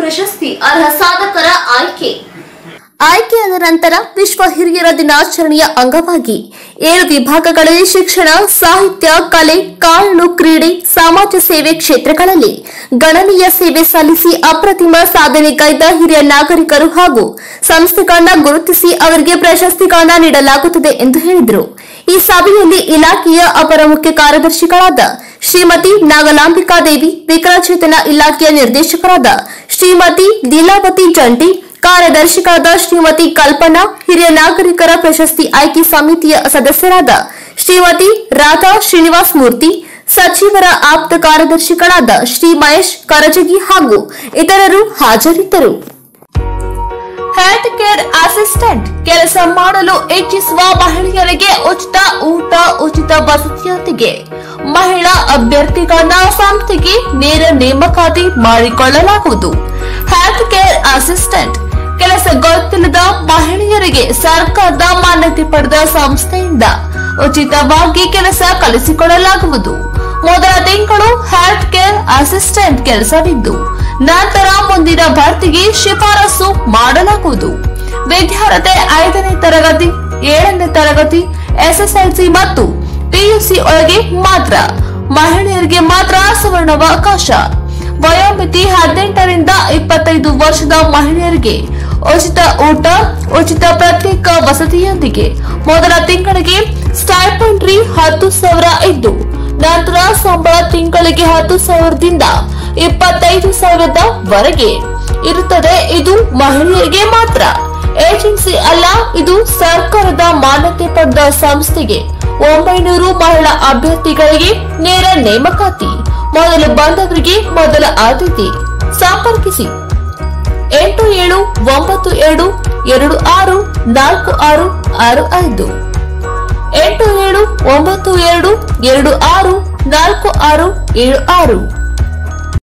ಪ್ರಶಸ್ತಿ ಅರ್ಹ ಸಾಧಕರ ಆಯ್ಕೆ ಆಯ್ಕೆಯಾದ ನಂತರ ವಿಶ್ವ ಹಿರಿಯರ ದಿನಾಚರಣೆಯ ಅಂಗವಾಗಿ ಏಳು ವಿಭಾಗಗಳಲ್ಲಿ ಶಿಕ್ಷಣ ಸಾಹಿತ್ಯ ಕಲೆ ಕಾನೂನು ಕ್ರೀಡೆ ಸಮಾಜ ಸೇವೆ ಕ್ಷೇತ್ರಗಳಲ್ಲಿ ಗಣನೀಯ ಸೇವೆ ಸಲ್ಲಿಸಿ ಅಪ್ರತಿಮ ಸಾಧನೆಗೈದ ಹಿರಿಯ ನಾಗರಿಕರು ಹಾಗೂ ಸಂಸ್ಥೆಗಳನ್ನ ಗುರುತಿಸಿ ಅವರಿಗೆ ಪ್ರಶಸ್ತಿಗಳನ್ನ ನೀಡಲಾಗುತ್ತದೆ ಎಂದು ಹೇಳಿದರು ಈ ಸಭೆಯಲ್ಲಿ ಇಲಾಖೆಯ ಅಪರ ಮುಖ್ಯ ಕಾರ್ಯದರ್ಶಿಗಳಾದ ಶ್ರೀಮತಿ ನಾಗಲಾಂಬಿಕಾ ದೇವಿ ವಿಕಲಚೇತನ ಇಲಾಖೆಯ ನಿರ್ದೇಶಕರಾದ ಶ್ರೀಮತಿ ಲೀಲಾವತಿ ಜಂಟಿ ಕಾರ್ಯದರ್ಶಿಗಳಾದ ಶ್ರೀಮತಿ ಕಲ್ಪನಾ ಹಿರಿಯ ನಾಗರಿಕರ ಪ್ರಶಸ್ತಿ ಆಯ್ಕೆ ಸಮಿತಿಯ ಸದಸ್ಯರಾದ ಶ್ರೀಮತಿ ರಾಧಾ ಶ್ರೀನಿವಾಸ್ ಮೂರ್ತಿ ಸಚಿವರ ಆಪ್ತ ಕಾರ್ಯದರ್ಶಿಗಳಾದ ಶ್ರೀ ಮಹೇಶ್ ಕರಜಗಿ ಹಾಗೂ ಇತರರು ಹಾಜರಿದ್ದರು ಹೆಲ್ತ್ ಕೇರ್ ಅಸಿಸ್ಟೆಂಟ್ ಕೆಲಸ ಮಾಡಲು ಇಚ್ಛಿಸುವ ಮಹಿಳೆಯರಿಗೆ ಉಚಿತ ಊಟ ಉಚಿತ ವಸತಿಯೊಂದಿಗೆ ಮಹಿಳಾ ಅಭ್ಯರ್ಥಿಗಳನ್ನ ಸಂಸ್ಥೆಗೆ ನೇರ ನೇಮಕಾತಿ ಮಾಡಿಕೊಳ್ಳಲಾಗುವುದು ಹೆಲ್ತ್ ಕೇರ್ ಅಸಿಸ್ಟೆಂಟ್ ಕೆಲಸ ಗೊತ್ತಿಲ್ಲದ ಮಹಿಳೆಯರಿಗೆ ಸರ್ಕಾರದ ಮಾನ್ಯತೆ ಪಡೆದ ಸಂಸ್ಥೆಯಿಂದ ಉಚಿತವಾಗಿ ಕೆಲಸ ಕಲಿಸಿಕೊಡಲಾಗುವುದು ಮೊದಲ ತಿಂಗಳು ಹೆಲ್ತ್ ಕೇರ್ ಅಸಿಸ್ಟೆಂಟ್ ಕೆಲಸವಿದ್ದು ನಂತರ ಮುಂದಿನ ಭರ್ತಿಗೆ ಶಿಫಾರಸು ಮಾಡಲಾಗುವುದು ವಿದ್ಯಾರ್ಹತೆ ಐದನೇ ತರಗತಿ ಏಳನೇ ತರಗತಿ ಎಸ್ಎಸ್ಎಲ್ಸಿ ಮತ್ತು ಪಿಯುಸಿ ಒಳಗೆ ಮಾತ್ರ ಮಹಿಳೆಯರಿಗೆ ಮಾತ್ರ ಸುವರ್ಣಾವಕಾಶ ವಯೋಮಿತಿ ಹದಿನೆಂಟರಿಂದ ಇಪ್ಪತ್ತೈದು ವರ್ಷದ ಮಹಿಳೆಯರಿಗೆ ಉಚಿತ ಊಟ ಉಚಿತ ಪ್ರತ್ಯೇಕ ವಸತಿಯೊಂದಿಗೆ ಮೊದಲ ತಿಂಗಳಿಗೆ ಸ್ಟೈಪಂಡ್ರಿ ಹತ್ತು ಸಾವಿರ ಇದ್ದು ನಂತರ ಸಂಬಳ ತಿಂಗಳಿಗೆ ಹತ್ತು ಸಾವಿರದಿಂದ ಇಪ್ಪತ್ತೈದು ಸಾವಿರದ ವರೆಗೆ ಇರುತ್ತದೆ ಇದು ಮಹಿಳೆಯರಿಗೆ ಮಾತ್ರ ಏಜೆನ್ಸಿ ಅಲ್ಲ ಇದು ಸರ್ಕಾರದ ಮಾನ್ಯತೆ ಪಡೆದ ಸಂಸ್ಥೆಗೆ ಒಂಬೈನೂರು ಮಹಿಳಾ ಅಭ್ಯರ್ಥಿಗಳಿಗೆ ನೇರ ನೇಮಕಾತಿ ಮೊದಲು ಬಂದವರಿಗೆ ಮೊದಲ ಆದ್ಯತೆ ಸಂಪರ್ಕಿಸಿ ಎಂಟು ಏಳು ಒಂಬತ್ತು ಎರಡು ಎರಡು ಆರು ನಾಲ್ಕು ಆರು ಆರು ಐದು ಎಂಟು ಏಳು ಒಂಬತ್ತು ಎರಡು ಎರಡು ಆರು ನಾಲ್ಕು ಆರು ಏಳು ಆರು